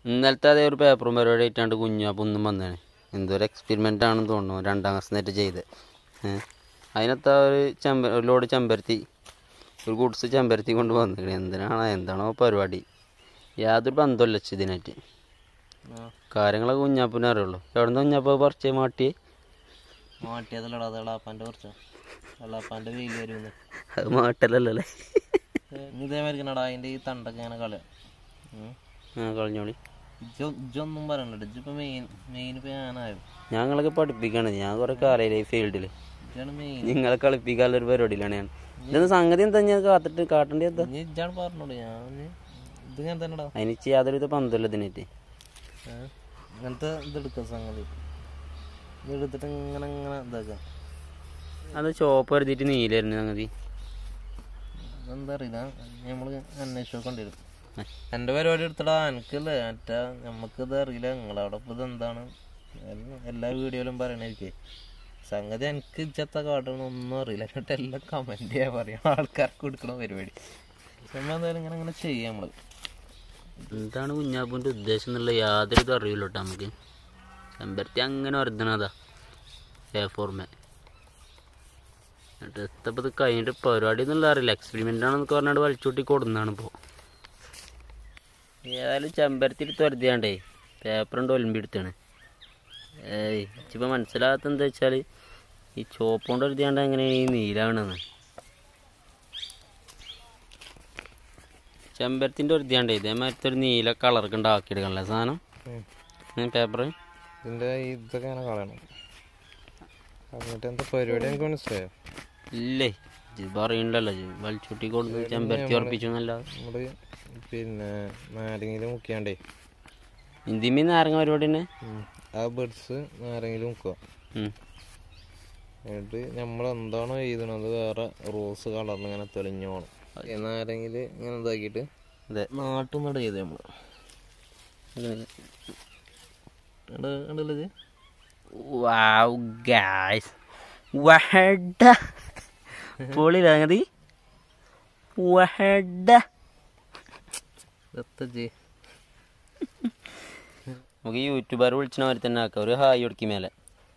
ഇന്നലത്തെ അതേ ഒരു പേപ്പറും പരിപാടി ആയിട്ടാണ്ട് കുഞ്ഞാപ്പം ഒന്നും വന്നതാണ് എന്തൊരു എക്സ്പെരിമെൻ്റ് ആണെന്ന് തോന്നുന്നു രണ്ടാം ക്ലാസ് നേരിട്ട് ചെയ്ത് ഏഹ് അതിനകത്ത് ആ ഒരു ചെമ്പ ഒരു ലോഡ് ചെമ്പരത്തി ഒരു ഗുഡ്സ് ചെമ്പരത്തി കൊണ്ട് വന്നിരിക്കണേ എന്തിനാണ് എന്താണോ പരിപാടി യാതൊരു ബന്ധമില്ല ഇച്ച് ഇതിനായിട്ട് കാര്യങ്ങളൊക്കെ കുഞ്ഞാപ്പിനെ അറിയുള്ളൂ എവിടെ നിന്ന് കുഞ്ഞാപ്പ പറിച്ചേ മാട്ടിയേ മാട്ടിയതല്ലടാ അത് എളാപ്പാൻ്റെ കുറച്ച് എളാപ്പാൻ്റെ വെയിൽ വരുമെന്ന് അത് മാട്ടലല്ലേ ഇതേമാതിരിക്കണടാ അതിൻ്റെ ഈ തണ്ടൊക്കെ ഇങ്ങനെ കളയാ ആ കളഞ്ഞോളി ഇജ്ജൊന്നും പറയണ്ട ഇജ്ജിപ്പോ മെയിൻ മെയിൻ ഇപ്പൊ ഞാനായോ ഞങ്ങളൊക്കെ പഠിപ്പിക്കാണ് ഞാൻ കുറെ കാലയിലെ ഈ ഫീൽഡിൽ ഇജ്ജാണ് മെയിൻ നിങ്ങളെ കളിപ്പിക്കാനുള്ള ഒരു പരിപാടിയിലാണ് ഞാൻ ഇതെന്ന് സംഗതി എന്താ ഞാൻ കാത്തിട്ട് കാട്ടേണ്ടി എന്താ ഇനി ഇജ്ജാണ് പറഞ്ഞോളൂ ഞാൻ ഇത് ഞാൻ തന്നെടാ അതിന് യാതൊരു ബന്ധമില്ല ഇതിനായിട്ട് ഏ? ഇങ്ങനത്തെ ഇതെടുക്കാം സംഗതി ഇത് എടുത്തിട്ട് ഇങ്ങനെ ഇങ്ങനെ ഇതാക്കാം അത് ചോപ്പ് എഴുതിയിട്ട് നീലായിരുന്നു സംഗതി എന്താ അറിയില്ല നമ്മള് അന്വേഷിച്ച് നോക്കേണ്ടി എന്റെ പരിപാടി എടുത്തടാ എനിക്കല്ലേ മറ്റേ നമുക്കിത് അറിയില്ല നിങ്ങളവിടെ ഇപ്പൊ ഇതെന്താണ് എല്ലാം- എല്ലാ വീഡിയോയിലും പറയണേ സംഗതി എനിക്ക് ഇജ്ജത്തെ കാട്ടണം ഒന്നും അറിയില്ല എന്നിട്ട് എല്ലാം കമന്റ് ചെയ്യാൻ പറയാം ആൾക്കാർക്ക് കൊടുക്കണ പരിപാടി ചുമ്മാ എന്തായാലും ഇങ്ങനെ ഇങ്ങനെ ചെയ്യാം നമ്മള് എന്താണ് കുഞ്ഞാപ്പൂൻ്റെ ഉദ്ദേശം എന്നുള്ള യാതൊരു ഇത് അറിയില്ല കേട്ടോ നമുക്ക് ചെമ്പരത്തി അങ്ങനെ വരുന്നതാ എ ഫോർമേ എന്നിട്ട് എത്തപ്പോൾ ഇത് കഴിഞ്ഞിട്ട് പരിപാടി എന്നുള്ള അറിയില്ല എക്സ്പെരിമെൻ്റ് ആണെന്നൊക്കെ പറഞ്ഞാൽ വലിച്ചൂട്ടി കൊടുന്നതാണ് ഇപ്പോൾ ഏതായാലും ചെമ്പരത്തി എടുത്ത് വരുത്തിയാണ്ടേ പേപ്പർ ഉണ്ട് ഒലമ്പി എടുത്താണ് ഏയ് ഇച്ചിപ്പോൾ മനസ്സിലാകാത്ത എന്താ വെച്ചാൽ ഈ ചോപ്പ് കൊണ്ട് വരുത്തിയാണ്ട് എങ്ങനെ ഈ നീലാണെന്ന് ചെമ്പരത്തിൻ്റെ ഒരുത്തിയാണ്ടേ ഇതേമാതിരത്തെ ഒരു നീല കളർക്ക് ഉണ്ടാക്കിയെടുക്കണല്ലേ സാധനം പേപ്പർ ഇതിന്റെ ഇതൊക്കെ ഇങ്ങനെ കളയണം എന്നിട്ട് എന്താ പരിപാടി എനിക്ക് മനസ്സിലായോ ഇല്ലേ ഇത് പറയണ്ടല്ലോ ഇത് വലിച്ചൂട്ടി കൊണ്ട് ചെമ്പരത്തി ഉറപ്പിച്ചു എന്നല്ല നമ്മള് പിന്നെ നാരങ്ങയിൽ മുക്കിയാണ്ടേ ഇന്ത്യമീ നാരങ്ങ പരിപാടി തന്നെ ആ ബെഡ്സ് നാരങ്ങയിൽ മുക്കുക ഉം. എന്നിട്ട് നമ്മൾ എന്താണോ എഴുതണത് വേറെ റോസ് കളറിൽ ഇങ്ങനെ തെളിഞ്ഞു പോകണം നാരങ്ങയിൽ ഇങ്ങനെ ഇതാക്കിയിട്ട് അതെ നാട്ടിൽ നിന്നിട്ട് ചെയ്ത് നമ്മൾ കണ്ടല്ലേ വാവ് ഗായ്സ് വഹഡ പൊളി സംഗതി വഹഡ എത്തജി നമുക്ക് യൂട്യൂബർ വിളിച്ചണ മാതിരി തന്നെ ആക്കാം ഒരു ഹായ് കൊടുക്കി മേലെ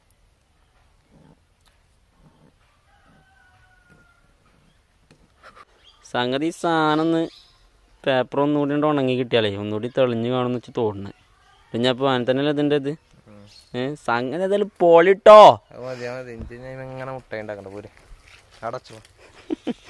സംഗതി സാധനം ഒന്ന് പേപ്പർ ഒന്നുകൂടി ഉണ്ട് ഉണങ്ങി കിട്ടിയാലേ ഒന്നുകൂടി തെളിഞ്ഞ് കാണുമെന്ന് വെച്ച് തോന്നുന്നത് പിന്നെ അപ്പോൾ അവൻ തന്നെയല്ലേ ഇതിൻ്റെ ഇത് ഏഹ് സംഗതി ഏതായാലും പോളിട്ടോ അത് മതി അത് മതി ഇഞ്ചി ഞാൻ ഇങ്ങനെ മുട്ട ഉണ്ടാക്കണ്ട പോരെ അടച്ചോ